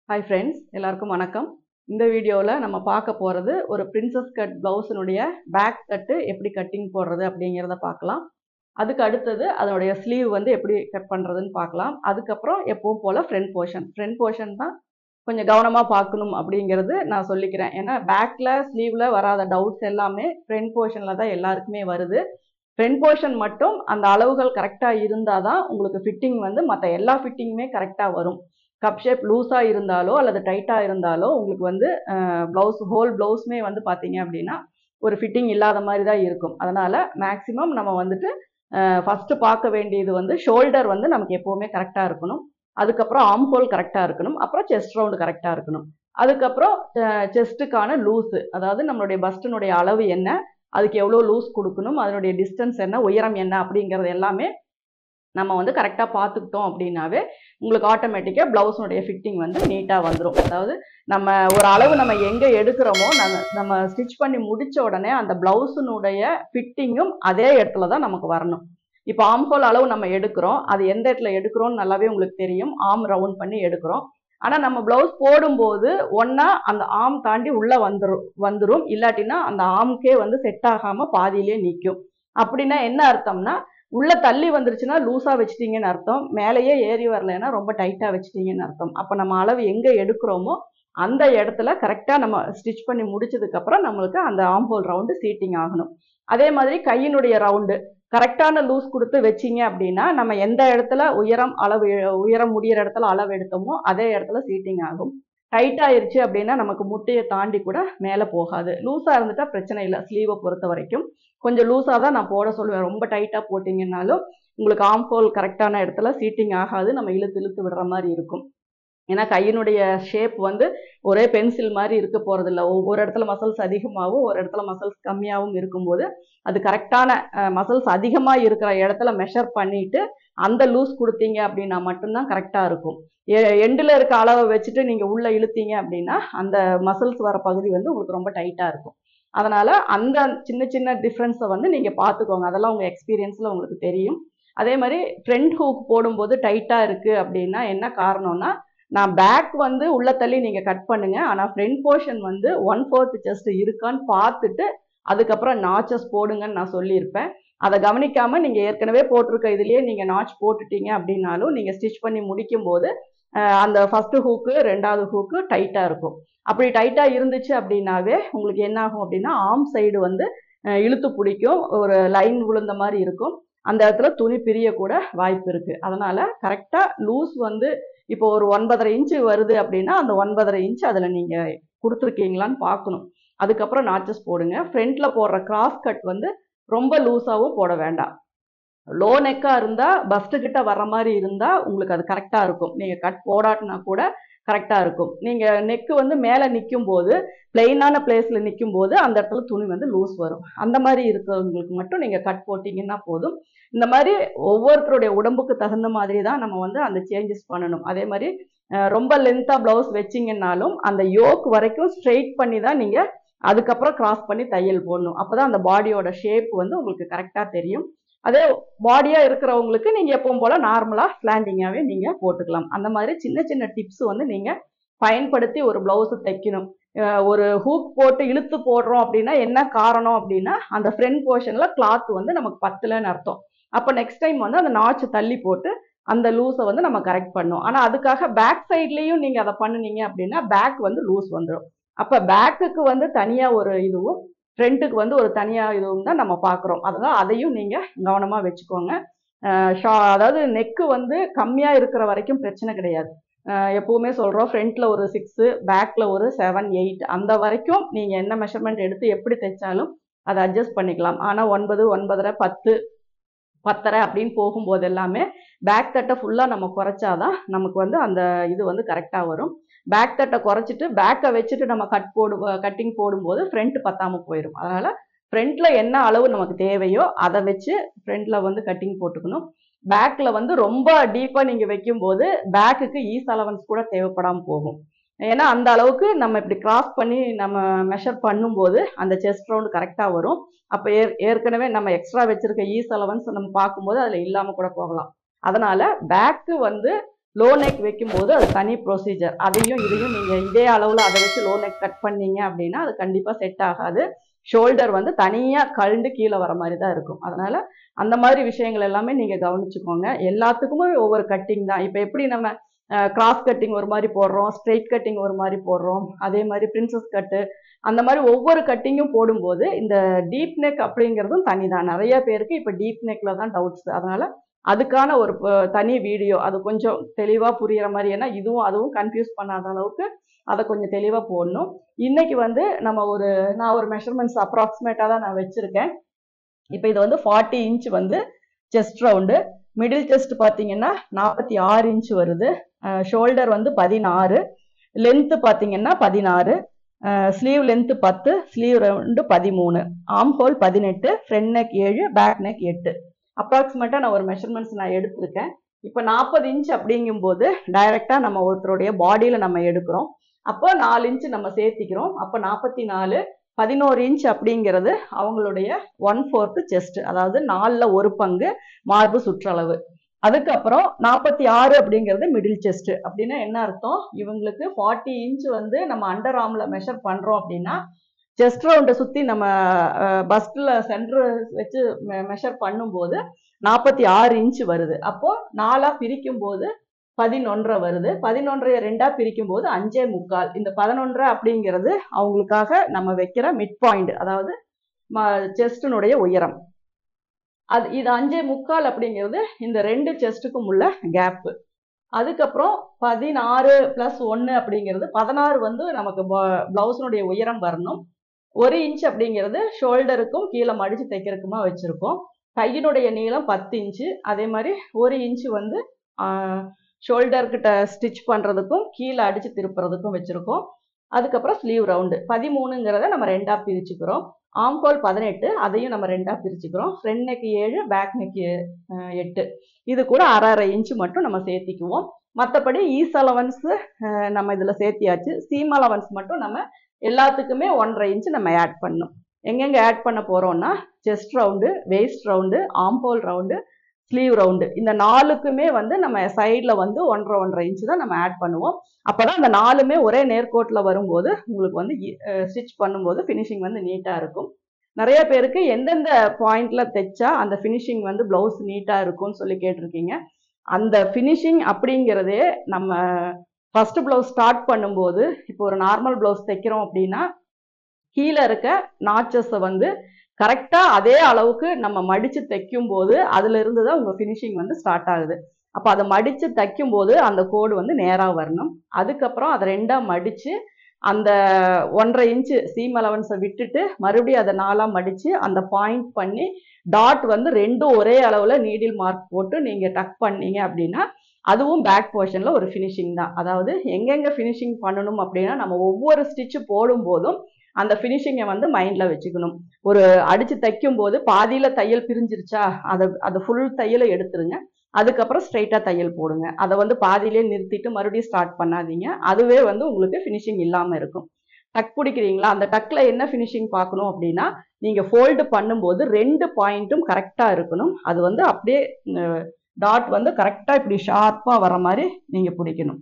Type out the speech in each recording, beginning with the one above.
hi friends எல்லாருக்கும் வணக்கம் இந்த வீடியோவில் நம்ம பார்க்க போகிறது ஒரு பிரின்சஸ் கட் ப்ளவுஸினுடைய பேக் கட்டு எப்படி கட்டிங் போடுறது அப்படிங்கிறத பார்க்கலாம் அதுக்கு அடுத்தது அதனுடைய ஸ்லீவ் வந்து எப்படி கட் பண்ணுறதுன்னு பார்க்கலாம் அதுக்கப்புறம் எப்பவும் போல் ஃப்ரண்ட் போர்ஷன் ஃப்ரண்ட் போர்ஷன் தான் கொஞ்சம் கவனமாக பார்க்கணும் அப்படிங்கிறது நான் சொல்லிக்கிறேன் ஏன்னா பேக்கில் ஸ்லீவில் வராத டவுட்ஸ் எல்லாமே ஃப்ரண்ட் போர்ஷனில் தான் எல்லாருக்குமே வருது ஃப்ரண்ட் போர்ஷன் மட்டும் அந்த அளவுகள் கரெக்டாக இருந்தால் தான் உங்களுக்கு ஃபிட்டிங் வந்து மற்ற எல்லா ஃபிட்டிங்குமே கரெக்டாக வரும் கப் ஷேப் லூஸாக இருந்தாலோ அல்லது டைட்டாக இருந்தாலோ உங்களுக்கு வந்து ப்ளவுஸ் ஹோல் ப்ளவுஸுமே வந்து பார்த்தீங்க அப்படின்னா ஒரு ஃபிட்டிங் இல்லாத மாதிரி தான் இருக்கும் அதனால் மேக்ஸிமம் நம்ம வந்துட்டு ஃபஸ்ட்டு பார்க்க வேண்டியது வந்து ஷோல்டர் வந்து நமக்கு எப்போவுமே கரெக்டாக இருக்கணும் அதுக்கப்புறம் ஆம் ஹோல் கரெக்டாக இருக்கணும் அப்புறம் செஸ்ட் ரவுண்டு கரெக்டாக இருக்கணும் அதுக்கப்புறம் செஸ்ட்டுக்கான லூஸு அதாவது நம்மளுடைய பஸ்டினுடைய அளவு என்ன அதுக்கு எவ்வளோ லூஸ் கொடுக்கணும் அதனுடைய டிஸ்டன்ஸ் என்ன உயரம் என்ன அப்படிங்கிறது எல்லாமே நம்ம வந்து கரெக்டாக பார்த்துக்கிட்டோம் அப்படின்னாவே உங்களுக்கு ஆட்டோமேட்டிக்காக ப்ளவுஸுடைய ஃபிட்டிங் வந்து நீட்டாக வந்துடும் அதாவது நம்ம ஒரு அளவு நம்ம எங்கே எடுக்கிறோமோ நம்ம நம்ம ஸ்டிச் பண்ணி முடித்த உடனே அந்த ப்ளவுஸினுடைய ஃபிட்டிங்கும் அதே இடத்துல தான் நமக்கு வரணும் இப்போ ஆம் ஹோல் அளவு நம்ம எடுக்கிறோம் அது எந்த இடத்துல எடுக்கிறோம்னு நல்லாவே உங்களுக்கு தெரியும் ஆம் ரவுண்ட் பண்ணி எடுக்கிறோம் ஆனால் நம்ம ப்ளவுஸ் போடும்போது ஒன்றா அந்த ஆம் தாண்டி உள்ளே வந்துடும் வந்துடும் இல்லாட்டினா அந்த ஆம்க்கே வந்து செட் ஆகாமல் பாதியிலே நிற்கும் அப்படின்னா என்ன அர்த்தம்னா உள்ள தள்ளி வந்துருச்சுன்னா லூஸாக வச்சிட்டிங்கன்னு அர்த்தம் மேலேயே ஏறி வரலைன்னா ரொம்ப டைட்டாக வச்சிட்டிங்கன்னு அர்த்தம் அப்போ நம்ம அளவு எங்கே எடுக்கிறோமோ அந்த இடத்துல கரெக்டாக நம்ம ஸ்டிச் பண்ணி முடிச்சதுக்கப்புறம் நம்மளுக்கு அந்த ஆம்போல் ரவுண்டு சீட்டிங் ஆகணும் அதே மாதிரி கையினுடைய ரவுண்டு கரெக்டான லூஸ் கொடுத்து வச்சிங்க அப்படின்னா நம்ம எந்த இடத்துல உயரம் அளவு உயரம் முடிகிற இடத்துல அளவு எடுத்தோமோ அதே இடத்துல சீட்டிங் ஆகும் டைட் ஆயிருச்சு அப்படின்னா நமக்கு முட்டையை தாண்டி கூட மேலே போகாது லூஸாக இருந்துட்டா பிரச்சனை இல்லை ஸ்லீவை பொறுத்த வரைக்கும் கொஞ்சம் லூஸாக தான் நான் போட சொல்லுவேன் ரொம்ப டைட்டாக போட்டிங்கன்னாலும் உங்களுக்கு ஆம் ஹோல் கரெக்டான இடத்துல சீட்டிங் ஆகாது நம்ம இழுத்து இழுத்து விடுற மாதிரி இருக்கும் ஏன்னா கையினுடைய ஷேப் வந்து ஒரே பென்சில் மாதிரி இருக்க போகிறதில்ல ஒவ்வொரு இடத்துல மசில்ஸ் அதிகமாகவும் ஒரு இடத்துல மசில்ஸ் கம்மியாகவும் இருக்கும்போது அது கரெக்டான மசில்ஸ் அதிகமாக இருக்கிற இடத்துல மெஷர் பண்ணிவிட்டு அந்த லூஸ் கொடுத்தீங்க அப்படின்னா மட்டும்தான் கரெக்டாக இருக்கும் எண்டில் இருக்க அளவை வச்சுட்டு நீங்கள் உள்ளே இழுத்தீங்க அப்படின்னா அந்த மசில்ஸ் வர பகுதி வந்து உங்களுக்கு ரொம்ப டைட்டாக இருக்கும் அதனால் அந்த சின்ன சின்ன டிஃப்ரென்ஸை வந்து நீங்கள் பார்த்துக்கோங்க அதெல்லாம் உங்கள் எக்ஸ்பீரியன்ஸில் உங்களுக்கு தெரியும் அதே மாதிரி ஃப்ரண்ட் ஹூக் போடும்போது டைட்டாக இருக்குது அப்படின்னா என்ன காரணம்னா நான் பேக் வந்து உள்ள தள்ளி நீங்கள் கட் பண்ணுங்க ஆனால் ஃப்ரண்ட் போர்ஷன் வந்து ஒன் ஃபோர்த் செஸ்ட் இருக்கான்னு பார்த்துட்டு அதுக்கப்புறம் நாச்சஸ் போடுங்கன்னு நான் சொல்லியிருப்பேன் அதை கவனிக்காமல் நீங்கள் ஏற்கனவே போட்டிருக்க இதுலேயே நீங்கள் நாச் போட்டுட்டீங்க அப்படின்னாலும் நீங்கள் ஸ்டிச் பண்ணி முடிக்கும் போது அந்த ஃபஸ்ட்டு ஹூக்கு ரெண்டாவது ஹூக்கு டைட்டாக இருக்கும் அப்படி டைட்டாக இருந்துச்சு அப்படின்னாவே உங்களுக்கு என்ன ஆகும் அப்படின்னா ஆம் சைடு வந்து இழுத்து பிடிக்கும் ஒரு லைன் விழுந்த மாதிரி இருக்கும் அந்த இடத்துல துணி பிரிய கூட வாய்ப்பு இருக்குது அதனால் கரெக்டாக லூஸ் வந்து இப்போ ஒரு ஒன்பதரை இன்ச்சு வருது அப்படின்னா அந்த ஒன்பதரை இன்ச் அதில் நீங்கள் கொடுத்துருக்கீங்களான்னு பார்க்கணும் அதுக்கப்புறம் நாச்சஸ் போடுங்க ஃப்ரண்ட்டில் போடுற கிராஸ் கட் வந்து ரொம்ப லூஸாகவும் போட வேண்டாம் லோ நெக்காக இருந்தால் பஸ்ட்டு கிட்ட வர மாதிரி இருந்தால் உங்களுக்கு அது கரெக்டாக இருக்கும் நீங்கள் கட் போடாட்டினா கூட கரெக்டாக இருக்கும் நீங்கள் நெக்கு வந்து மேலே நிற்கும் போது பிளெயினான பிளேஸில் நிற்கும் போது அந்த இடத்துல துணி வந்து லூஸ் வரும் அந்த மாதிரி இருக்கிறவங்களுக்கு மட்டும் நீங்கள் கட் போட்டிங்கன்னா போதும் இந்த மாதிரி ஒவ்வொருத்தருடைய உடம்புக்கு தகுந்த மாதிரி தான் நம்ம வந்து அந்த சேஞ்சஸ் பண்ணணும் அதே மாதிரி ரொம்ப லென்த்தாக ப்ளவுஸ் வச்சிங்கன்னாலும் அந்த யோக் வரைக்கும் ஸ்ட்ரெயிட் பண்ணி தான் நீங்கள் அதுக்கப்புறம் கிராஸ் பண்ணி தையல் போடணும் அப்போ தான் அந்த பாடியோட ஷேப் வந்து உங்களுக்கு கரெக்டாக தெரியும் அதே பாடியாக இருக்கிறவங்களுக்கு நீங்கள் எப்பவும் போல் நார்மலாக ஸ்லாண்டிங்காகவே நீங்கள் போட்டுக்கலாம் அந்த மாதிரி சின்ன சின்ன டிப்ஸ் வந்து நீங்கள் பயன்படுத்தி ஒரு ப்ளவுஸை தைக்கணும் ஒரு ஹூக் போட்டு இழுத்து போடுறோம் அப்படின்னா என்ன காரணம் அப்படின்னா அந்த ஃப்ரண்ட் போர்ஷனில் கிளாத் வந்து நமக்கு பத்தலைன்னு அர்த்தம் அப்போ நெக்ஸ்ட் டைம் வந்து அந்த நாச்சு தள்ளி போட்டு அந்த லூஸை வந்து நம்ம கரெக்ட் பண்ணோம் ஆனால் அதுக்காக பேக் சைட்லேயும் நீங்கள் அதை பண்ணுனீங்க அப்படின்னா பேக் வந்து லூஸ் வந்துடும் அப்போ பேக்குக்கு வந்து தனியாக ஒரு இதுவும் ஃப்ரண்ட்டுக்கு வந்து ஒரு தனியாக இதுவும் தான் நம்ம பார்க்குறோம் அதனால் அதையும் நீங்கள் கவனமாக வச்சுக்கோங்க ஷா அதாவது நெக்கு வந்து கம்மியாக இருக்கிற வரைக்கும் பிரச்சனை கிடையாது எப்போவுமே சொல்கிறோம் ஃப்ரண்ட்டில் ஒரு சிக்ஸு பேக்கில் ஒரு செவன் எயிட் அந்த வரைக்கும் நீங்கள் என்ன மெஷர்மெண்ட் எடுத்து எப்படி தைச்சாலும் அதை அட்ஜஸ்ட் பண்ணிக்கலாம் ஆனால் ஒன்பது ஒன்பதரை பத்து பத்தரை அப்படின்னு போகும்போது எல்லாமே பேக் தட்டை ஃபுல்லாக நம்ம குறைச்சாதான் நமக்கு வந்து அந்த இது வந்து கரெக்டாக வரும் பேக் தட்டை குறைச்சிட்டு பேக்கை வச்சுட்டு நம்ம கட் போடு கட்டிங் போடும்போது ஃப்ரண்ட் பத்தாமல் போயிடும் அதனால் ஃப்ரண்ட்டில் என்ன அளவு நமக்கு தேவையோ அதை வச்சு ஃப்ரண்ட்டில் வந்து கட்டிங் போட்டுக்கணும் பேக்கில் வந்து ரொம்ப டீப்பாக நீங்கள் வைக்கும்போது பேக்குக்கு ஈஸ் அலவன்ஸ் கூட தேவைப்படாமல் போகும் ஏன்னா அந்த அளவுக்கு நம்ம இப்படி கிராஸ் பண்ணி நம்ம மெஷர் பண்ணும்போது அந்த செஸ்ட் ரவுண்டு கரெக்டாக வரும் அப்போ ஏற் ஏற்கனவே நம்ம எக்ஸ்ட்ரா வச்சுருக்க ஈஸ் அலவன்ஸ் நம்ம பார்க்கும்போது அதில் இல்லாமல் கூட போகலாம் அதனால் பேக்கு வந்து லோ நெக் வைக்கும்போது அது தனி ப்ரொசீஜர் அதையும் இதையும் நீங்கள் இதே அளவில் அதை வச்சு லோ நெக் கட் பண்ணீங்க அப்படின்னா அது கண்டிப்பாக செட் ஆகாது ஷோல்டர் வந்து தனியாக கழுண்டு கீழே வர மாதிரி தான் இருக்கும் அதனால் அந்த மாதிரி விஷயங்கள் எல்லாமே நீங்கள் கவனிச்சுக்கோங்க எல்லாத்துக்குமே ஒவ்வொரு கட்டிங் தான் இப்போ எப்படி நம்ம கிராஸ் கட்டிங் ஒரு மாதிரி போடுறோம் ஸ்ட்ரெயிட் கட்டிங் ஒரு மாதிரி போடுறோம் அதே மாதிரி பிரின்சஸ் கட்டு அந்த மாதிரி ஒவ்வொரு கட்டிங்கும் போடும்போது இந்த டீப் நெக் அப்படிங்கிறதும் தனி தான் நிறைய பேருக்கு இப்போ டீப் நெக்ல தான் டவுட்ஸ் அதனால அதுக்கான ஒரு ப- தனி வீடியோ அது கொஞ்சம் தெளிவாக புரியிற மாதிரி ஏன்னா இதுவும் அதுவும் கன்ஃபியூஸ் பண்ணாத அளவுக்கு அதை கொஞ்சம் தெளிவாக போடணும் இன்னைக்கு வந்து நம்ம ஒரு நான் ஒரு மெஷர்மெண்ட்ஸ் அப்ராக்சிமேட்டாக தான் நான் வச்சுருக்கேன் இப்போ இது வந்து ஃபார்ட்டி இன்ச் வந்து செஸ்ட் ரவுண்டு மிடில் செஸ்ட் பார்த்தீங்கன்னா நாற்பத்தி ஆறு இன்ச் வருது ஷோல்டர் வந்து பதினாறு லென்த்து பார்த்தீங்கன்னா பதினாறு ஸ்லீவ் லென்த்து பத்து ஸ்லீவ் ரவுண்டு பதிமூணு ஆம் ஹோல் பதினெட்டு ஃப்ரண்ட் நெக் ஏழு பேக் நெக் எட்டு அப்ராக்சிமேட்டாக நான் ஒரு மெஷர்மெண்ட்ஸ் நான் எடுத்திருக்கேன் இப்போ நாற்பது இன்ச் அப்படிங்கும்போது டைரெக்டாக நம்ம ஒருத்தருடைய பாடியில் நம்ம எடுக்கிறோம் அப்போ நாலு இன்ச் நம்ம சேர்த்திக்கிறோம் அப்போ நாற்பத்தி நாலு பதினோரு இன்ச் அப்படிங்கிறது அவங்களுடைய ஒன் ஃபோர்த்து செஸ்ட் அதாவது நாலில் ஒரு பங்கு மார்பு சுற்றளவு அதுக்கப்புறம் நாற்பத்தி ஆறு அப்படிங்கிறது மிடில் செஸ்ட் அப்படின்னா என்ன அர்த்தம் இவங்களுக்கு ஃபார்ட்டி இன்ச் வந்து நம்ம அண்டர் ஆர்மில் மெஷர் பண்ணுறோம் அப்படின்னா செஸ்ட் ரவுண்டை சுற்றி நம்ம பஸ்டில் சென்டர் வச்சு மெஷர் பண்ணும்போது நாற்பத்தி ஆறு இன்ச் வருது அப்போ நாலாக பிரிக்கும் போது பதினொன்றரை வருது பதினொன்றைய ரெண்டா பிரிக்கும் போது அஞ்சே முக்கால் இந்த பதினொன்றரை அப்படிங்கிறது அவங்களுக்காக நம்ம வைக்கிற மிட் பாயிண்ட் அதாவது செஸ்டினுடைய உயரம் அது இது அஞ்சே முக்கால் அப்படிங்கிறது இந்த ரெண்டு செஸ்ட்டுக்கும் உள்ள கேப்பு அதுக்கப்புறம் பதினாறு ப்ளஸ் ஒன்று அப்படிங்கிறது பதினாறு வந்து நமக்கு ப்ளவுஸினுடைய உயரம் வரணும் ஒரு இன்ச் அப்படிங்கிறது ஷோல்டருக்கும் கீழே மடித்து தைக்கிறதுக்குமா வச்சுருக்கோம் கையினுடைய நீளம் பத்து இன்ச்சு அதே மாதிரி ஒரு இன்ச்சு வந்து ஷோல்டர்கிட்ட ஸ்டிச் பண்ணுறதுக்கும் கீழே அடித்து திருப்புறதுக்கும் வச்சுருக்கோம் அதுக்கப்புறம் ஸ்லீவ் ரவுண்டு பதிமூணுங்கிறத நம்ம ரெண்டாக பிரிச்சுக்கிறோம் ஆம்கோல் பதினெட்டு அதையும் நம்ம ரெண்டாக பிரிச்சுக்கிறோம் ஃப்ரண்ட் நெக் ஏழு பேக் நெக் எட்டு இது கூட அரை அரை இன்ச்சு மட்டும் நம்ம சேர்த்திக்குவோம் மற்றபடி ஈஸ் அலவன்ஸு நம்ம இதில் சேர்த்தியாச்சு சீம் அலவன்ஸ் மட்டும் நம்ம எல்லாத்துக்குமே ஒன்றரை இன்ச்சு நம்ம ஆட் பண்ணணும் எங்கெங்கே ஆட் பண்ண போகிறோம்னா செஸ்ட் ரவுண்டு வேஸ்ட் ரவுண்டு ஆம்போல் ரவுண்டு ஸ்லீவ் ரவுண்டு இந்த நாலுக்குமே வந்து நம்ம சைடில் வந்து ஒன்றரை ஒன்றரை இன்ச்சு தான் நம்ம ஆட் பண்ணுவோம் அப்போ தான் அந்த நாலுமே ஒரே நேர்கோட்டில் வரும்போது உங்களுக்கு வந்து ஸ்டிச் பண்ணும்போது ஃபினிஷிங் வந்து நீட்டாக இருக்கும் நிறைய பேருக்கு எந்தெந்த பாயிண்ட்ல தைச்சா அந்த ஃபினிஷிங் வந்து ப்ளவுஸ் நீட்டாக இருக்கும்னு சொல்லி கேட்டிருக்கீங்க அந்த ஃபினிஷிங் அப்படிங்கிறதே நம்ம ஃபர்ஸ்ட் ப்ளவுஸ் ஸ்டார்ட் பண்ணும்போது இப்போ ஒரு நார்மல் ப்ளவுஸ் தைக்கிறோம் அப்படின்னா கீழே இருக்க நாச்சஸை வந்து கரெக்டாக அதே அளவுக்கு நம்ம மடித்து தைக்கும் போது அதுல இருந்து தான் உங்கள் ஃபினிஷிங் வந்து ஸ்டார்ட் ஆகுது அப்போ அதை மடித்து தைக்கும் போது அந்த கோடு வந்து நேராக வரணும் அதுக்கப்புறம் அதை ரெண்டாக மடித்து அந்த ஒன்றரை இன்ச்சு சீம் அலவன்ஸை விட்டுட்டு மறுபடியும் அதை நாலாக மடித்து அந்த பாயிண்ட் பண்ணி டாட் வந்து ரெண்டும் ஒரே அளவில் நீடில் மார்க் போட்டு நீங்கள் டக் பண்ணீங்க அப்படின்னா அதுவும் பேக் போர்ஷனில் ஒரு ஃபினிஷிங் தான் அதாவது எங்கெங்கே ஃபினிஷிங் பண்ணணும் அப்படின்னா நம்ம ஒவ்வொரு ஸ்டிச்சு போடும் போதும் அந்த ஃபினிஷிங்கை வந்து மைண்டில் வச்சுக்கணும் ஒரு அடித்து தைக்கும் போது பாதியில் தையல் பிரிஞ்சிருச்சா அதை அதை ஃபுல் தையலை எடுத்துருங்க அதுக்கப்புறம் ஸ்ட்ரைட்டாக தையல் போடுங்க அதை வந்து பாதியிலே நிறுத்திட்டு மறுபடியும் ஸ்டார்ட் பண்ணாதீங்க அதுவே வந்து உங்களுக்கு ஃபினிஷிங் இல்லாமல் இருக்கும் டக் பிடிக்கிறீங்களா அந்த டக்கில் என்ன ஃபினிஷிங் பார்க்கணும் அப்படின்னா நீங்கள் ஃபோல்டு பண்ணும்போது ரெண்டு பாயிண்ட்டும் கரெக்டாக இருக்கணும் அது வந்து அப்படியே டாட் வந்து கரெக்டாக இப்படி ஷார்ப்பாக வர மாதிரி நீங்கள் பிடிக்கணும்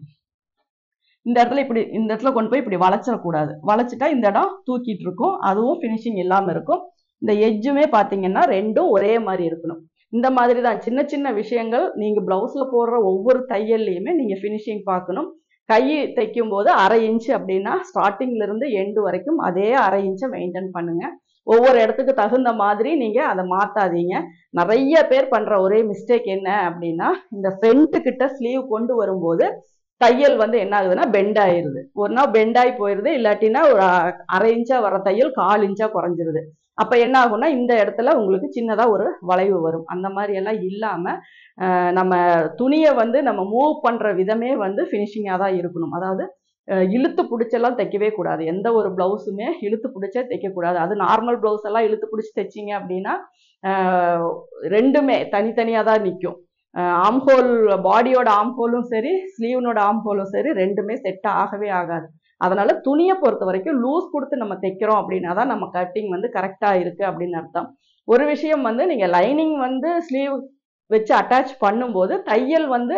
இந்த இடத்துல இப்படி இந்த இடத்துல கொண்டு போய் இப்படி வளைச்சிடக்கூடாது வளைச்சிட்டா இந்த இடம் தூக்கிட்டு இருக்கும் அதுவும் ஃபினிஷிங் இல்லாமல் இருக்கும் இந்த எஜ்ஜுமே பார்த்தீங்கன்னா ரெண்டும் ஒரே மாதிரி இருக்கணும் இந்த மாதிரி தான் சின்ன சின்ன விஷயங்கள் நீங்கள் ப்ளவுஸில் போடுற ஒவ்வொரு தையல்லையுமே நீங்கள் ஃபினிஷிங் பார்க்கணும் கை தைக்கும் போது அரை இன்ச்சு அப்படின்னா ஸ்டார்டிங்ல இருந்து எண்டு வரைக்கும் அதே அரை இன்ச்சை மெயின்டைன் பண்ணுங்க ஒவ்வொரு இடத்துக்கு தகுந்த மாதிரி நீங்கள் அதை மாற்றாதீங்க நிறைய பேர் பண்ணுற ஒரே மிஸ்டேக் என்ன அப்படின்னா இந்த ஃப்ரண்ட் கிட்ட ஸ்லீவ் கொண்டு வரும்போது தையல் வந்து என்ன ஆகுதுன்னா பெண்ட் ஆயிருது ஒரு நாள் பெண்ட் ஆகி போயிருது இல்லாட்டினா ஒரு அரை இன்ச்சா வர தையல் கால் இன்ச்சா குறைஞ்சிருது அப்போ என்ன ஆகும்னா இந்த இடத்துல உங்களுக்கு சின்னதாக ஒரு வளைவு வரும் அந்த மாதிரி எல்லாம் இல்லாமல் நம்ம துணியை வந்து நம்ம மூவ் பண்ணுற விதமே வந்து ஃபினிஷிங்காக தான் இருக்கணும் அதாவது இழுத்து பிடிச்செல்லாம் தைக்கவே கூடாது எந்த ஒரு ப்ளவுஸுமே இழுத்து பிடிச்சே தைக்கக்கூடாது அது நார்மல் ப்ளவுஸ் எல்லாம் இழுத்து பிடிச்சி தைச்சிங்க அப்படின்னா ரெண்டுமே தனித்தனியாக தான் நிற்கும் ஆம்ஹோல் பாடியோட ஆம்ஹோலும் சரி ஸ்லீவ்னோட ஆம்ஹோலும் சரி ரெண்டுமே செட் ஆகவே ஆகாது அதனால துணியை பொறுத்த வரைக்கும் லூஸ் கொடுத்து நம்ம தைக்கிறோம் அப்படின்னா தான் நம்ம கட்டிங் வந்து கரெக்டாக இருக்கு அப்படின்னு அர்த்தம் ஒரு விஷயம் வந்து நீங்கள் லைனிங் வந்து ஸ்லீவ் வச்சு அட்டாச் பண்ணும்போது தையல் வந்து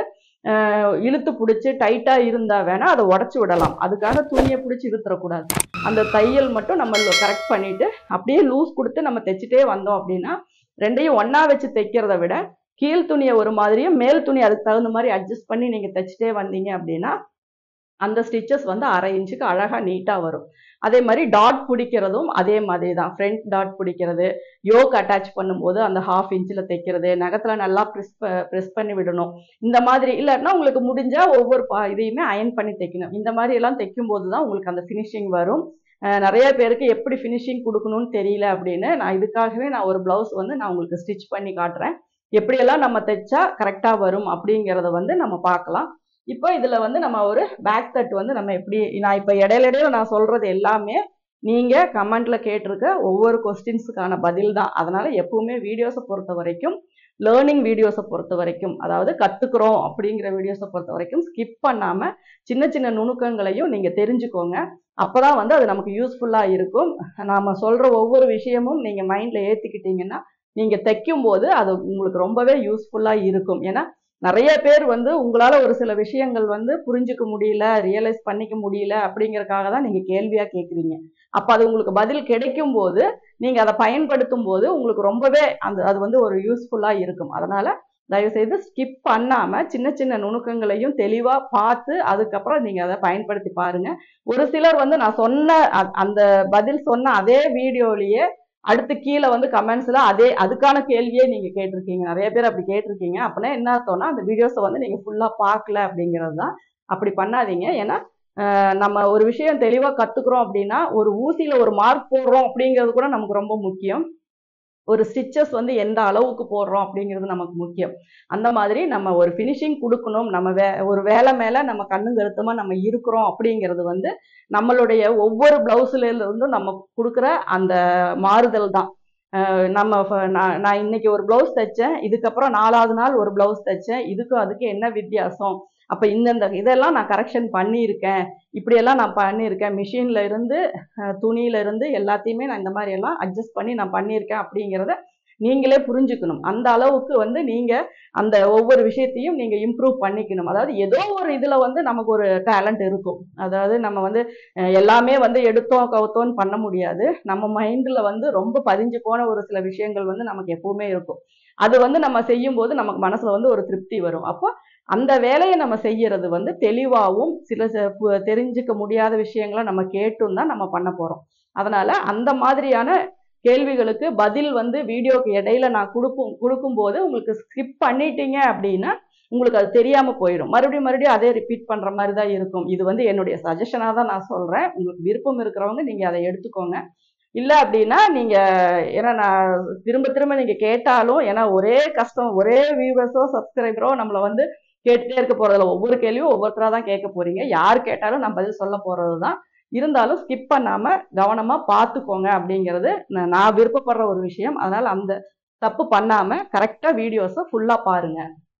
அஹ், இழுத்து பிடிச்சி டைட்டாக இருந்தால் வேணால் அதை உடச்சி விடலாம் அதுக்காக துணியை பிடிச்சி இழுத்துறக்கூடாது அந்த தையல் மட்டும் நம்ம கரெக்ட் பண்ணிட்டு அப்படியே லூஸ் கொடுத்து நம்ம தைச்சிட்டே வந்தோம் அப்படின்னா ரெண்டையும் ஒண்ணா வச்சு தைக்கிறத விட கீழ் துணியை ஒரு மாதிரியும் மேல் துணி அதுக்கு தகுந்த மாதிரி அட்ஜஸ்ட் பண்ணி நீங்கள் தைச்சிட்டே வந்தீங்க அப்படின்னா அந்த ஸ்டிச்சஸ் வந்து அரை இன்ச்சுக்கு அழகாக நீட்டாக வரும் அதே மாதிரி டாட் பிடிக்கிறதும் அதே மாதிரி தான் ஃப்ரண்ட் டாட் பிடிக்கிறது யோக் அட்டாச் பண்ணும்போது அந்த ஹாஃப் இன்ச்சில் தைக்கிறது நகத்தில் நல்லா ப்ரெஸ் ப்ரெஸ் பண்ணி விடணும் இந்த மாதிரி இல்லாட்டினா உங்களுக்கு முடிஞ்சால் ஒவ்வொரு பா இதையுமே அயன் பண்ணி தைக்கணும் இந்த மாதிரி எல்லாம் தைக்கும்போது தான் உங்களுக்கு அந்த ஃபினிஷிங் வரும் அஹ் நிறைய பேருக்கு எப்படி ஃபினிஷிங் கொடுக்கணும்னு தெரியல அப்படின்னு நான் இதுக்காகவே நான் ஒரு ப்ளவுஸ் வந்து நான் உங்களுக்கு ஸ்டிச் பண்ணி காட்டுறேன் எப்படியெல்லாம் நம்ம தைச்சா கரெக்டாக வரும் அப்படிங்கிறத வந்து நம்ம பார்க்கலாம் இப்போ இதில் வந்து நம்ம ஒரு பேக் தட் வந்து நம்ம எப்படி நான் இப்போ இடையில இடையில நான் சொல்கிறது எல்லாமே நீங்கள் கமெண்ட்டில் கேட்டிருக்க ஒவ்வொரு கொஸ்டின்ஸுக்கான பதில் தான் அதனால் எப்பவுமே வீடியோஸை பொறுத்த வரைக்கும் லேர்னிங் வீடியோஸை பொறுத்த வரைக்கும் அதாவது கற்றுக்குறோம் அப்படிங்கிற வீடியோஸை பொறுத்த வரைக்கும் ஸ்கிப் பண்ணாமல் சின்ன சின்ன நுணுக்கங்களையும் நீங்கள் தெரிஞ்சுக்கோங்க அப்போ தான் வந்து அது நமக்கு யூஸ்ஃபுல்லாக இருக்கும் நாம் சொல்கிற ஒவ்வொரு விஷயமும் நீங்கள் மைண்டில் ஏற்றிக்கிட்டீங்கன்னா நீங்கள் தைக்கும்போது அது உங்களுக்கு ரொம்பவே யூஸ்ஃபுல்லாக இருக்கும் ஏன்னா நிறைய பேர் வந்து உங்களால் ஒரு சில விஷயங்கள் வந்து புரிஞ்சுக்க முடியல ரியலைஸ் பண்ணிக்க முடியல அப்படிங்கறக்காக தான் நீங்கள் கேள்வியாக கேட்குறீங்க அப்போ அது உங்களுக்கு பதில் கிடைக்கும் போது நீங்கள் அதை பயன்படுத்தும் போது உங்களுக்கு ரொம்பவே அந்த அது வந்து ஒரு யூஸ்ஃபுல்லாக இருக்கும் அதனால் தயவுசெய்து ஸ்கிப் பண்ணாமல் சின்ன சின்ன நுணுக்கங்களையும் தெளிவாக பார்த்து அதுக்கப்புறம் நீங்கள் அதை பயன்படுத்தி பாருங்க ஒரு சிலர் வந்து நான் சொன்ன அ- அந்த பதில் சொன்ன அதே வீடியோலயே அடுத்து கீழே வந்து கமெண்ட்ஸ்ல அதே அதுக்கான கேள்வியே நீங்க கேட்டிருக்கீங்க நிறைய பேர் அப்படி கேட்டிருக்கீங்க அப்படின்னா என்ன அர்த்தம்னா அந்த வீடியோஸை வந்து நீங்க ஃபுல்லா பார்க்கல அப்படிங்கிறது தான் அப்படி பண்ணாதீங்க ஏன்னா அஹ், நம்ம ஒரு விஷயம் தெளிவா கத்துக்கிறோம் அப்படின்னா ஒரு ஊசியில ஒரு மார்க் போடுறோம் அப்படிங்கிறது கூட நமக்கு ரொம்ப முக்கியம் ஒரு ஸ்டிச்சஸ் வந்து எந்த அளவுக்கு போடுறோம் அப்படிங்கிறது நமக்கு முக்கியம் அந்த மாதிரி நம்ம ஒரு ஃபினிஷிங் கொடுக்கணும் நம்ம வே ஒரு வேலை மேலே நம்ம கண்ணு கருத்துமா நம்ம இருக்கிறோம் அப்படிங்கிறது வந்து நம்மளுடைய ஒவ்வொரு பிளவுஸ்ல இருந்து நம்ம கொடுக்குற அந்த மாறுதல் தான் அஹ் நம்ம ஃப- நான் நான் இன்னைக்கு ஒரு பிளவுஸ் தைச்சேன் இதுக்கப்புறம் நாலாவது நாள் ஒரு பிளவுஸ் தைச்சேன் இதுக்கும் அதுக்கு என்ன வித்தியாசம் அப்போ இந்தந்த இதெல்லாம் நான் கரெக்ஷன் பண்ணியிருக்கேன் இப்படியெல்லாம் நான் பண்ணியிருக்கேன் மிஷினில் இருந்து அஹ் துணியில இருந்து எல்லாத்தையுமே நான் இந்த மாதிரி எல்லாம் அட்ஜஸ்ட் பண்ணி நான் பண்ணியிருக்கேன் அப்படிங்கிறத நீங்களே புரிஞ்சுக்கணும் அந்த அளவுக்கு வந்து நீங்க அந்த ஒவ்வொரு விஷயத்தையும் நீங்க இம்ப்ரூவ் பண்ணிக்கணும் அதாவது ஏதோ ஒரு இதுல வந்து நமக்கு ஒரு டேலண்ட் இருக்கும் அதாவது நம்ம வந்து அஹ், எல்லாமே வந்து எடுத்தோம் கவுத்தோன்னு பண்ண முடியாது நம்ம மைண்ட்ல வந்து ரொம்ப பதிஞ்சு போன ஒரு சில விஷயங்கள் வந்து நமக்கு எப்பவுமே இருக்கும் அது வந்து நம்ம செய்யும் போது நமக்கு மனசுல வந்து ஒரு திருப்தி வரும் அப்போ அந்த வேலையை நம்ம செய்யறது வந்து தெளிவாகவும் சில ச- பு- தெரிஞ்சுக்க முடியாத விஷயங்களை நம்ம கேட்டும் தான் நம்ம பண்ண போறோம் அதனால அந்த மாதிரியான கேள்விகளுக்கு பதில் வந்து வீடியோக்கு இடையில நான் கொடுக்கும் கொடுக்கும்போது உங்களுக்கு ஸ்கிப் பண்ணிட்டீங்க அப்படின்னா உங்களுக்கு அது தெரியாம போயிடும் மறுபடியும் மறுபடியும் அதே ரிப்பீட் பண்ற மாதிரி தான் இருக்கும் இது வந்து என்னுடைய சஜஷனாக தான் நான் சொல்றேன் உங்களுக்கு விருப்பம் இருக்கிறவங்க நீங்க அதை எடுத்துக்கோங்க இல்ல அப்படின்னா நீங்க ஏன்னா நான் திரும்ப திரும்ப நீங்க கேட்டாலும் ஏன்னா ஒரே கஷ்டம் ஒரே வியூவர்ஸோ சப்ஸ்கிரைபரோ நம்மள வந்து கேட்டுட்டே இருக்க போறதில்ல ஒவ்வொரு கேள்வியும் ஒவ்வொருத்தரா தான் கேட்க போறீங்க யார் கேட்டாலும் நான் பதில் சொல்ல போறது தான் இருந்தாலும் ஸ்கிப் பண்ணாம கவனமா பார்த்துக்கோங்க அப்படிங்கிறது நான் நான் விருப்பப்படுற ஒரு விஷயம் அதனால அந்த தப்பு பண்ணாம கரெக்டா வீடியோஸை ஃபுல்லா பாருங்க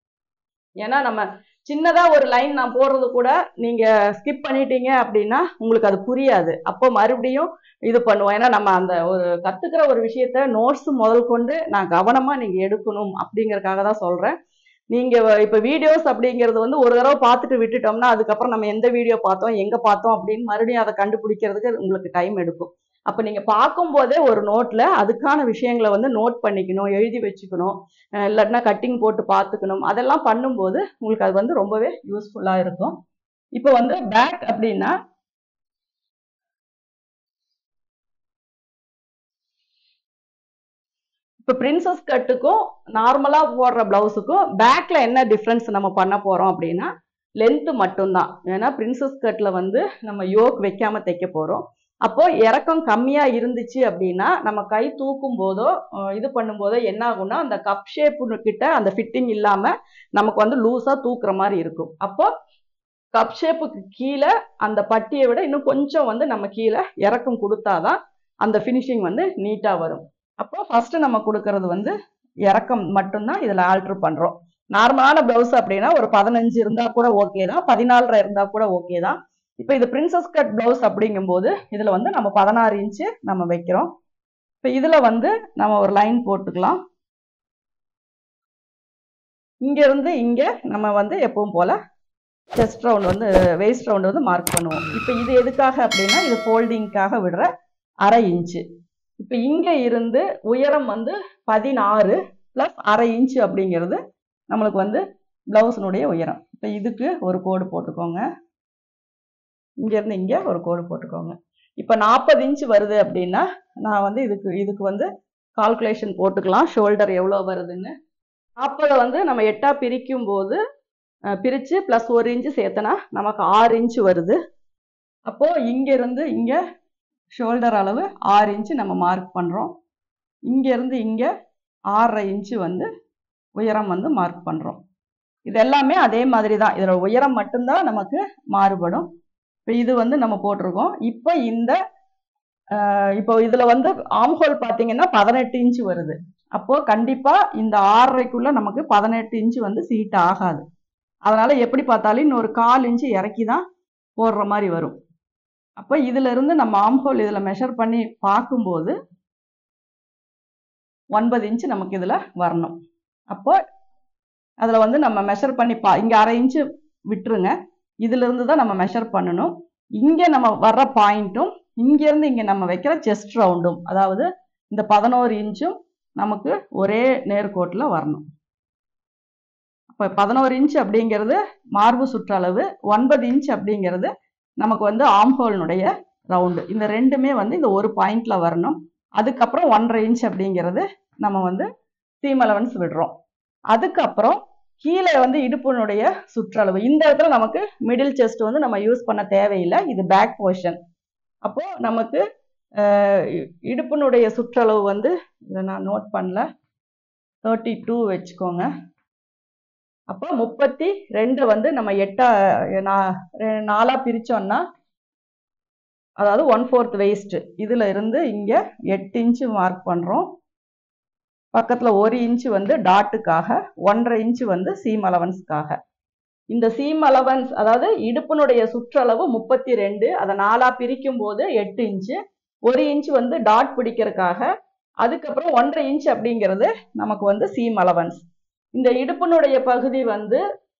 ஏன்னா நம்ம சின்னதா ஒரு லைன் நான் போடுறது கூட நீங்க ஸ்கிப் பண்ணிட்டீங்க அப்படின்னா உங்களுக்கு அது புரியாது அப்போ மறுபடியும் இது பண்ணுவோம் ஏன்னா நம்ம அந்த ஒரு கத்துக்கிற ஒரு விஷயத்த நோட்ஸ் முதல் கொண்டு நான் கவனமா நீங்க எடுக்கணும் அப்படிங்கறதுக்காக தான் சொல்றேன் நீங்க இப்ப வீடியோஸ் அப்படிங்கிறது வந்து ஒரு தடவை பார்த்துட்டு விட்டுட்டோம்னா அதுக்கப்புறம் நம்ம எந்த வீடியோ பார்த்தோம் எங்க பார்த்தோம் அப்படின்னு மறுபடியும் அதை கண்டுபிடிக்கிறதுக்கு உங்களுக்கு டைம் எடுக்கும் அப்ப நீங்க பார்க்கும்போதே ஒரு நோட்ல அதுக்கான விஷயங்களை வந்து நோட் பண்ணிக்கணும் எழுதி வச்சுக்கணும் அஹ் இல்லாட்டினா கட்டிங் போட்டு பார்த்துக்கணும் அதெல்லாம் பண்ணும்போது உங்களுக்கு அது வந்து ரொம்பவே யூஸ்ஃபுல்லா இருக்கும் இப்போ வந்து பேக் அப்படின்னா இப்போ பிரின்சஸ் கட்டுக்கும் நார்மலாக போடுற ப்ளவுஸுக்கும் பேக்கில் என்ன டிஃப்ரென்ஸ் நம்ம பண்ண போகிறோம் அப்படின்னா லென்த்து மட்டும்தான் ஏன்னா பிரின்சஸ் கட்டில் வந்து நம்ம யோக் வைக்காம தைக்க போகிறோம் அப்போ இறக்கம் கம்மியாக இருந்துச்சு அப்படின்னா நம்ம கை தூக்கும் போதோ அஹ் இது பண்ணும்போதோ என்ன ஆகும்னா அந்த கப் ஷேப்பு கிட்ட அந்த ஃபிட்டிங் இல்லாமல் நமக்கு வந்து லூஸாக தூக்குற மாதிரி இருக்கும் அப்போ கப் ஷேப்புக்கு கீழே அந்த பட்டியை விட இன்னும் கொஞ்சம் வந்து நம்ம கீழே இறக்கம் கொடுத்தாதான் அந்த ஃபினிஷிங் வந்து நீட்டாக வரும் அப்போ ஃபர்ஸ்ட் நம்ம கொடுக்கறது வந்து இறக்கம் மட்டும்தான் இதில் ஆல்டர் பண்ணுறோம் நார்மலான ப்ளவுஸ் அப்படின்னா ஒரு பதினஞ்சு இருந்தால் கூட ஓகே தான் பதினாலரை இருந்தால் கூட ஓகே தான் இப்போ இது பிரின்சஸ் கட் ப்ளவுஸ் அப்படிங்கும்போது இதில் வந்து நம்ம பதினாறு இன்ச்சு நம்ம வைக்கிறோம் இப்போ இதில் வந்து நம்ம ஒரு லைன் போட்டுக்கலாம் இங்கேருந்து இங்கே நம்ம வந்து எப்பவும் போல் செஸ்ட் ரவுண்ட் வந்து வேஸ்ட் ரவுண்ட் வந்து மார்க் பண்ணுவோம் இப்போ இது எதுக்காக அப்படின்னா இது ஃபோல்டிங்க்காக விடுற அரை இன்ச்சு இப்போ இங்கே இருந்து உயரம் வந்து பதினாறு ப்ளஸ் அரை இன்ச்சு அப்படிங்கிறது நம்மளுக்கு வந்து ப்ளவுஸினுடைய உயரம் இப்போ இதுக்கு ஒரு கோடு போட்டுக்கோங்க இங்கேருந்து இங்கே ஒரு கோடு போட்டுக்கோங்க இப்போ நாற்பது இன்ச்சு வருது அப்படின்னா நான் வந்து இதுக்கு இதுக்கு வந்து கால்குலேஷன் போட்டுக்கலாம் ஷோல்டர் எவ்வளோ வருதுன்னு நாற்பதை வந்து நம்ம எட்டா பிரிக்கும் போது பிரித்து ப்ளஸ் ஒரு இன்ச்சு சேர்த்தனா நமக்கு ஆறு இன்ச்சு வருது அப்போது இங்கேருந்து இங்கே ஷோல்டர் அளவு ஆறு இன்ச்சு நம்ம மார்க் பண்ணுறோம் இங்கேருந்து இங்கே ஆறரை இன்ச்சு வந்து உயரம் வந்து மார்க் பண்ணுறோம் இது எல்லாமே அதே மாதிரி தான் இதோட உயரம் மட்டும்தான் நமக்கு மாறுபடும் இப்போ இது வந்து நம்ம போட்டிருக்கோம் இப்போ இந்த இப்போ இதில் வந்து ஆம்ஹோல் பார்த்தீங்கன்னா பதினெட்டு இன்ச்சு வருது அப்போது கண்டிப்பாக இந்த ஆறரைக்குள்ளே நமக்கு பதினெட்டு இன்ச்சு வந்து சீட் ஆகாது அதனால் எப்படி பார்த்தாலும் இன்னொரு கால் இன்ச்சு இறக்கி தான் போடுற மாதிரி வரும் அப்போ இதிலிருந்து நம்ம ஆம்ஹோல் இதில் மெஷர் பண்ணி பார்க்கும்போது ஒன்பது இன்ச்சு நமக்கு இதில் வரணும் அப்போ அதில் வந்து நம்ம மெஷர் பண்ணி பா இங்கே அரை இன்ச்சு விட்டுருங்க இதிலிருந்து தான் நம்ம மெஷர் பண்ணணும் இங்கே நம்ம வர்ற பாயிண்ட்டும் இங்கேருந்து இங்கே நம்ம வைக்கிற செஸ்ட் ரவுண்டும் அதாவது இந்த பதினோரு இன்ச்சும் நமக்கு ஒரே நேர்கோட்டில் வரணும் இப்போ பதினோரு இன்ச் அப்படிங்கிறது மார்பு சுற்றளவு ஒன்பது இன்ச் அப்படிங்கிறது நமக்கு வந்து ஆம்ஹோலினுடைய ரவுண்டு இந்த ரெண்டுமே வந்து இந்த ஒரு பாயிண்டில் வரணும் அதுக்கப்புறம் ஒன்றரை இன்ச் அப்படிங்கிறது நம்ம வந்து சீம் அலவன்ஸ் விடுறோம் அதுக்கப்புறம் கீழே வந்து இடுப்பினுடைய சுற்றளவு இந்த இடத்துல நமக்கு மிடில் செஸ்ட் வந்து நம்ம யூஸ் பண்ண தேவையில்லை இது பேக் போர்ஷன் அப்போ நமக்கு இடுப்பினுடைய சுற்றளவு வந்து இதை நான் நோட் பண்ணல தேர்ட்டி டூ வச்சுக்கோங்க அப்போ முப்பத்தி ரெண்டு வந்து நம்ம எட்டா நாலாக பிரித்தோம்னா அதாவது ஒன் ஃபோர்த் வேஸ்ட்டு இதில் இருந்து இங்கே எட்டு இன்ச்சு மார்க் பண்ணுறோம் பக்கத்தில் ஒரு இன்ச்சு வந்து டாட்டுக்காக ஒன்றரை இன்ச்சு வந்து சீம் அலவன்ஸ்க்காக இந்த சீம் அலவன்ஸ் அதாவது இடுப்பினுடைய சுற்றளவு முப்பத்தி ரெண்டு அதை நாலாக பிரிக்கும் போது எட்டு இன்ச்சு ஒரு இன்ச்சு வந்து டாட் பிடிக்கிறதுக்காக அதுக்கப்புறம் ஒன்றரை இன்ச் அப்படிங்கிறது நமக்கு வந்து சீம் அலவன்ஸ் இந்த இடுப்பினுடைய பகுதி வந்து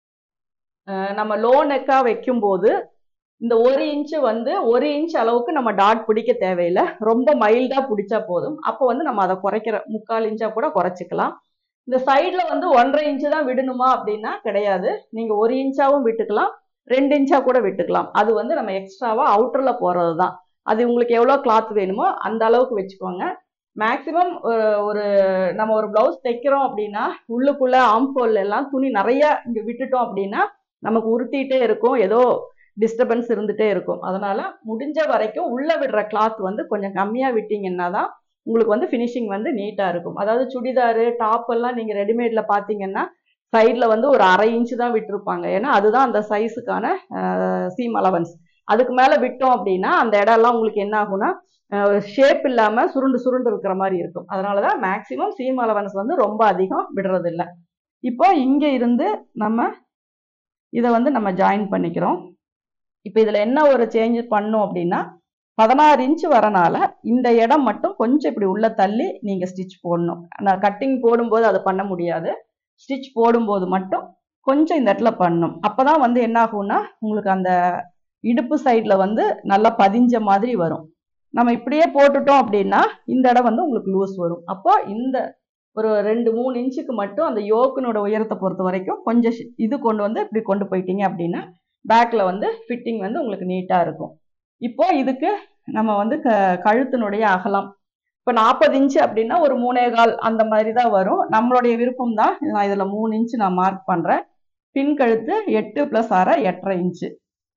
நம்ம லோ நெக்காக வைக்கும்போது இந்த ஒரு இன்ச்சு வந்து ஒரு இன்ச் அளவுக்கு நம்ம டாட் பிடிக்க தேவையில்லை ரொம்ப மைல்டாக பிடிச்சா போதும் அப்போ வந்து நம்ம அதை குறைக்கிற முக்கால் இன்ச்சாக கூட குறைச்சிக்கலாம் இந்த சைடில் வந்து ஒன்றரை இன்ச்சு தான் விடணுமா அப்படின்னா கிடையாது நீங்கள் ஒரு இன்ச்சாவும் விட்டுக்கலாம் ரெண்டு இன்ச்சாக கூட விட்டுக்கலாம் அது வந்து நம்ம எக்ஸ்ட்ராவாக அவுட்டரில் போகிறது தான் அது உங்களுக்கு எவ்வளோ கிளாத் வேணுமோ அந்த அளவுக்கு வச்சுக்கோங்க மேக்ஸிமம் ஒரு நம்ம ஒரு ப்ளவுஸ் தைக்கிறோம் அப்படின்னா உள்ளுக்குள்ளே ஆம்ஃபோல் எல்லாம் துணி நிறைய இங்கே விட்டுட்டோம் அப்படின்னா நமக்கு உருட்டிகிட்டே இருக்கும் ஏதோ டிஸ்டர்பன்ஸ் இருந்துகிட்டே இருக்கும் அதனால் முடிஞ்ச வரைக்கும் உள்ளே விடுற கிளாத் வந்து கொஞ்சம் கம்மியாக விட்டிங்கன்னா தான் உங்களுக்கு வந்து ஃபினிஷிங் வந்து நீட்டாக இருக்கும் அதாவது சுடிதாரு டாப் எல்லாம் நீங்கள் ரெடிமேடில் பார்த்தீங்கன்னா சைடில் வந்து ஒரு அரை இன்ச்சு தான் விட்டுருப்பாங்க ஏன்னா அதுதான் அந்த சைஸுக்கான சீம் அலவன்ஸ் அதுக்கு மேலே விட்டோம் அப்படின்னா அந்த இடம்லாம் உங்களுக்கு என்ன ஆகும்னா ஷேப் இல்லாமல் சுருண்டு சுருண்டு இருக்கிற மாதிரி இருக்கும் அதனால தான் மேக்ஸிமம் சீம் அலவன்ஸ் வந்து ரொம்ப அதிகம் விடுறதில்ல இப்போ இங்கே இருந்து நம்ம இதை வந்து நம்ம ஜாயின் பண்ணிக்கிறோம் இப்போ இதில் என்ன ஒரு சேஞ்ச் பண்ணும் அப்படின்னா பதினாறு இன்ச்சு வரனால இந்த இடம் மட்டும் கொஞ்சம் இப்படி உள்ள தள்ளி நீங்கள் ஸ்டிச் போடணும் நான் கட்டிங் போடும்போது அதை பண்ண முடியாது ஸ்டிச் போடும்போது மட்டும் கொஞ்சம் இந்த இடத்துல பண்ணணும் அப்போ தான் வந்து என்ன ஆகும்னா உங்களுக்கு அந்த இடுப்பு சைடில் வந்து நல்லா பதிஞ்ச மாதிரி வரும் நம்ம இப்படியே போட்டுட்டோம் அப்படின்னா இந்த இடம் வந்து உங்களுக்கு லூஸ் வரும் அப்போ இந்த ஒரு ரெண்டு மூணு இன்ச்சுக்கு மட்டும் அந்த யோக்கினோட உயரத்தை பொறுத்த வரைக்கும் கொஞ்சம் இது கொண்டு வந்து இப்படி கொண்டு போயிட்டீங்க அப்படின்னா பேக்கில் வந்து ஃபிட்டிங் வந்து உங்களுக்கு நீட்டாக இருக்கும் இப்போ இதுக்கு நம்ம வந்து க கழுத்தினுடைய அகலம் இப்போ நாற்பது இன்ச்சு அப்படின்னா ஒரு மூணே கால் அந்த மாதிரி தான் வரும் நம்மளுடைய விருப்பம் தான் நான் இதில் மூணு இன்ச்சு நான் மார்க் பண்ணுறேன் பின் கழுத்து எட்டு ப்ளஸ் அரை எட்டரை இன்ச்சு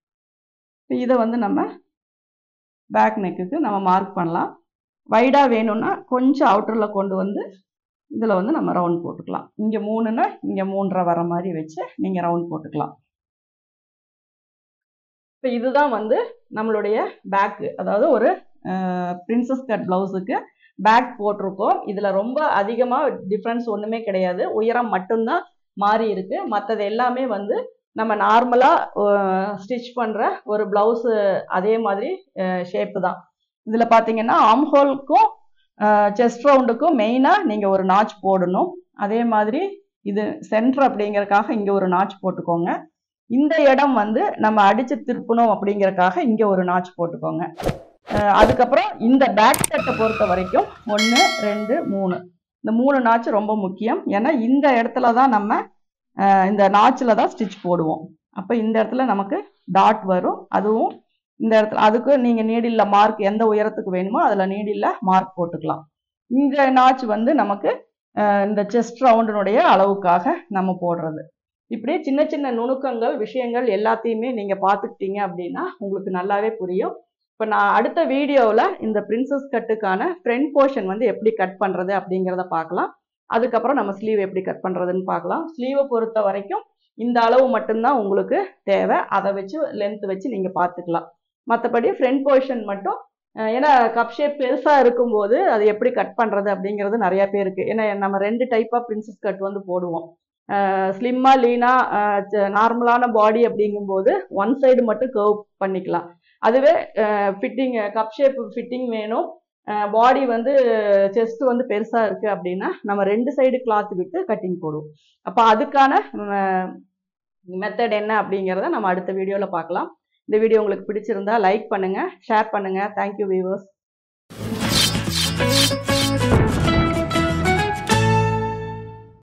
இதை வந்து நம்ம பேக் நெக்குக்கு நம்ம மார்க் பண்ணலாம் வைடாக வேணும்னா கொஞ்சம் அவுட்டரில் கொண்டு வந்து இதில் வந்து நம்ம ரவுண்ட் போட்டுக்கலாம் இங்கே மூணுன்னா இங்கே மூன்றரை வர மாதிரி வச்சு நீங்கள் ரவுண்ட் போட்டுக்கலாம் இப்போ இதுதான் வந்து நம்மளுடைய பேக்கு அதாவது ஒரு பிரின்சஸ் கட் ப்ளவுஸுக்கு பேக் போட்டிருக்கோம் இதில் ரொம்ப அதிகமாக டிஃப்ரென்ஸ் ஒன்றுமே கிடையாது உயரம் மட்டும்தான் மாறி இருக்கு மற்றது எல்லாமே வந்து நம்ம நார்மலாக ஸ்டிச் பண்ணுற ஒரு ப்ளவுஸு அதே மாதிரி ஷேப்பு தான் இதில் பார்த்தீங்கன்னா ஆம்ஹோலுக்கும் செஸ்ட் ரவுண்டுக்கும் மெயினாக நீங்கள் ஒரு நாச் போடணும் அதே மாதிரி இது சென்டர் அப்படிங்கறக்காக இங்கே ஒரு நாச் போட்டுக்கோங்க இந்த இடம் வந்து நம்ம அடிச்சு திருப்பணும் அப்படிங்கறக்காக இங்கே ஒரு நாச் போட்டுக்கோங்க அஹ் அதுக்கப்புறம் இந்த பேக் செட்டை பொறுத்த வரைக்கும் ஒன்று ரெண்டு மூணு இந்த மூணு நாச் ரொம்ப முக்கியம் ஏன்னா இந்த இடத்துல தான் நம்ம அஹ் இந்த நாச்சில் தான் ஸ்டிச் போடுவோம் அப்போ இந்த இடத்துல நமக்கு டாட் வரும் அதுவும் இந்த இடத்துல அதுக்கு நீங்கள் நீடில் மார்க் எந்த உயரத்துக்கு வேணுமோ அதில் நீடில் மார்க் போட்டுக்கலாம் இந்த நாச் வந்து நமக்கு அஹ் இந்த செஸ்ட் ரவுண்டினுடைய அளவுக்காக நம்ம போடுறது இப்படியே சின்ன சின்ன நுணுக்கங்கள் விஷயங்கள் எல்லாத்தையுமே நீங்கள் பார்த்துக்கிட்டீங்க அப்படின்னா உங்களுக்கு நல்லாவே புரியும் இப்போ நான் அடுத்த வீடியோவில் இந்த பிரின்சஸ் கட்டுக்கான ஃப்ரண்ட் போர்ஷன் வந்து எப்படி கட் பண்ணுறது அப்படிங்கிறத பார்க்கலாம் அதுக்கப்புறம் நம்ம ஸ்லீவ் எப்படி கட் பண்ணுறதுன்னு பார்க்கலாம் ஸ்லீவை பொறுத்த வரைக்கும் இந்த அளவு மட்டும்தான் உங்களுக்கு தேவை அதை வச்சு லென்த் வச்சு நீங்கள் பார்த்துக்கலாம் மற்றபடி ஃப்ரண்ட் போர்ஷன் மட்டும் அஹ் ஏன்னா கப் ஷேப் பெருசாக இருக்கும்போது அது எப்படி கட் பண்ணுறது அப்படிங்கிறது நிறைய பேருக்கு ஏன்னா நம்ம ரெண்டு டைப் ஆஃப் பிரின்சஸ் கட் வந்து போடுவோம் ஸ்லிம்மாக லீனாக நார்மலான பாடி அப்படிங்கும்போது ஒன் சைடு மட்டும் கர்வ் பண்ணிக்கலாம் அதுவே ஃபிட்டிங் கப் ஷேப் ஃபிட்டிங் வேணும் பாடி வந்து செஸ்ட் வந்து பெருசாக இருக்குது அப்படின்னா நம்ம ரெண்டு சைடு கிளாத் விட்டு கட்டிங் போடுவோம் அப்போ அதுக்கான மெத்தட் என்ன அப்படிங்கிறத நம்ம அடுத்த வீடியோவில் பார்க்கலாம் இந்த வீடியோ உங்களுக்கு பிடிச்சிருந்தா லைக் பண்ணுங்கள் ஷேர் பண்ணுங்கள் தேங்க்யூ வியூவர்ஸ்